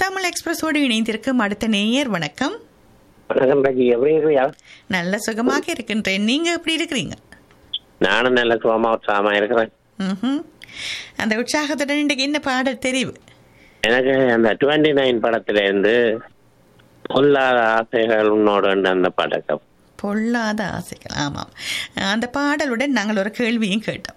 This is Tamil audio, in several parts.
முத்தமிழ் எக்ஸ்பிரஸோடு இணைந்திருக்கும் அடுத்த நேயர் வணக்கம் வணக்கம் ராஜி எப்படி இருக்கிறியா நல்ல சுகமாக இருக்கின்றேன் நீங்க எப்படி இருக்கிறீங்க நானும் நல்ல சுகமா உற்சாகமா இருக்கிறேன் ம்ஹும். அந்த உற்சாகத்துடன் இன்றைக்கு என்ன பாடல் தெரிவு எனக்கு அந்த டுவெண்ட்டி நைன் படத்துல இருந்து பொல்லாத ஆசைகள் உன்னோடு அந்த படக்கம் பொல்லாத ஆசைகள் ஆமாம் அந்த பாடலுடன் நாங்கள் ஒரு கேள்வியும் கேட்டோம்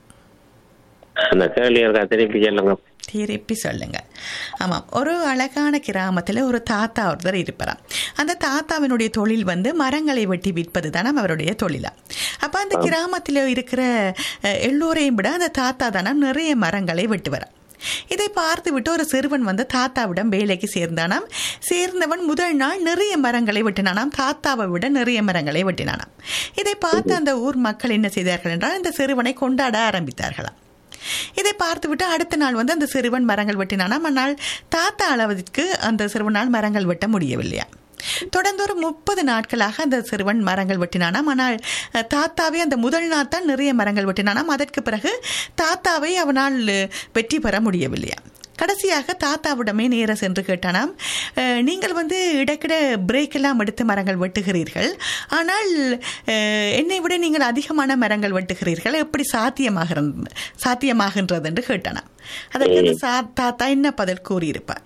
அந்த கேள்வி இருக்கா திருப்பி சொல்லுங்க திருப்பி சொல்லுங்க ஆமாம் ஒரு அழகான கிராமத்தில் ஒரு தாத்தா ஒருத்தர் இருப்பாராம் அந்த தாத்தாவினுடைய தொழில் வந்து மரங்களை வெட்டி விற்பது தானே அவருடைய தொழிலா அப்போ அந்த கிராமத்தில் இருக்கிற அஹ், எல்லோரையும் விட அந்த தாத்தா தானே நிறைய மரங்களை வெட்டுவாராம் இதை பார்த்து விட்டு ஒரு சிறுவன் வந்து தாத்தாவிடம் வேலைக்கு சேர்ந்தானாம் சேர்ந்தவன் முதல் நாள் நிறைய மரங்களை வெட்டினானாம் தாத்தாவை விட நிறைய மரங்களை வெட்டினானாம் இதை பார்த்து அந்த ஊர் மக்கள் என்ன செய்தார்கள் என்றால் இந்த சிறுவனை கொண்டாட ஆரம்பித்தார்களாம் இதை பார்த்துவிட்டு அடுத்த நாள் வந்து அந்த சிறுவன் மரங்கள் வெட்டினானாம் ஆனால் தாத்தா அளவிற்கு அந்த சிறுவனால் மரங்கள் வெட்ட முடியவில்லையா தொடர்ந்து ஒரு முப்பது நாட்களாக அந்த சிறுவன் மரங்கள் வெட்டினானாம் ஆனால் அஹ், தாத்தாவே அந்த முதல் நாள் தான் நிறைய மரங்கள் வெட்டினானாம் அதற்கு பிறகு தாத்தாவை அவனால் அஹ், வெற்றி பெற முடியவில்லையா கடைசியாக தாத்தாவிடமே நேர சென்று கேட்டானாம் "அஹ், நீங்கள் வந்து இடக்கிட பிரேக் எல்லாம் எடுத்து மரங்கள் வெட்டுகிறீர்கள் ஆனால் அஹ், என்னை விட நீங்கள் அதிகமான மரங்கள் வெட்டுகிறீர்கள் எப்படி சாத்தியமாகிறது சாத்தியமாகின்றது என்று கேட்டானாம் அதற்கு அந்த சா- தாத்தா என்ன பதில் கூறியிருப்பார்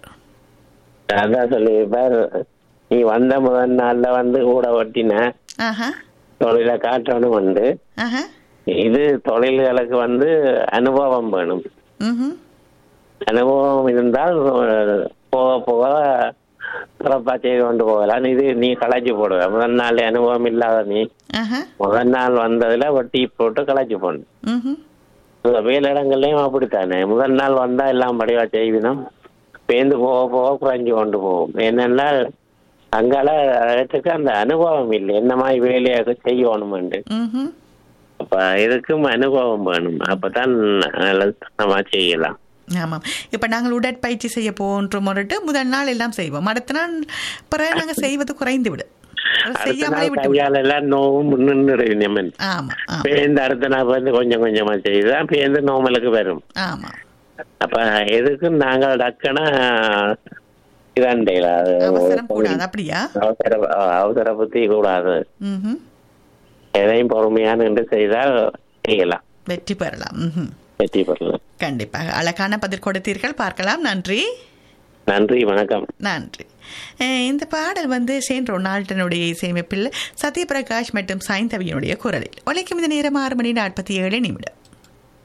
அதான் சொல்லியிருப்பார் நீ வந்த முதல் நாள்ல வந்து கூட ஒட்டின ஆஹா தொழிலை காட்டணும் வந்து ஆஹா இது தொழில்களுக்கு வந்து அனுபவம் வேணும் ம் அனுபவம் இருந்தால் அஹ், போக போக சிறப்பா செய்து கொண்டு போகலாம் இது நீ களைச்சு போடுவ முதல் நாள் அனுபவம் இல்லாத நீ ஆஹா முதல் நாள் வந்ததுல வட்டி போட்டு களைச்சு போடணும் ம் வேலையிடங்கள்லயும் அப்படித்தானே முதல் நாள் வந்தா எல்லாம் படிவா செய்வினோம் பேந்து போக போக குறைஞ்சு கொண்டு போகும் என்னன்னா அங்கால இடத்துக்கு அந்த அனுபவம் இல்லை என்ன மாதிரி வேலையாக செய்யணும்னு ம் அப்ப இதுக்கும் அனுபவம் வேணும் அப்பதான் நம்ம செய்யலாம் ஆமாம் இப்போ நாங்கள் உடற்பயிற்சி செய்ய போன்றோம் முறைட்டு முதல் நாள் எல்லாம் செய்வோம் அடுத்த நாள் பிறகு நாங்கள் செய்வது குறைந்து விடும் அது அடுத்த செய்யாமலே நாள் விட்டு விடும் கையால எல்லாம் நோவும் நின்று நம்ம ஆமாம் ஆமாம் பேருந்து அடுத்த நாள் வந்து கொஞ்சம் கொஞ்சமா செய்துதான் பேருந்து நோமலுக்கு வரும் ஆமாம் அப்ப எதுக்கும் நாங்கள் டக்குனா இதாண்டையில அவசரம் கூடாது அப்படியா அவசர அவசர புத்தி கூடாது ம் எதையும் பொறுமையா நின்று செய்தால் செய்யலாம் வெற்றி பெறலாம் ம் வெற்றி பெறலாம் கண்டிப்பாக அழகான பதில் கொடுத்தீர்கள் பார்க்கலாம் நன்றி நன்றி வணக்கம் நன்றி அஹ் இந்த பாடல் வந்து சேன் ரொனால்டனுடைய இசையமைப்பில் சத்யபிரகாஷ் மற்றும் சாய்ந்தவியனுடைய குரலில் உழைக்கும் இந்த நேரம் ஆறு மணி நாற்பத்தி ஏழு நிமிடம்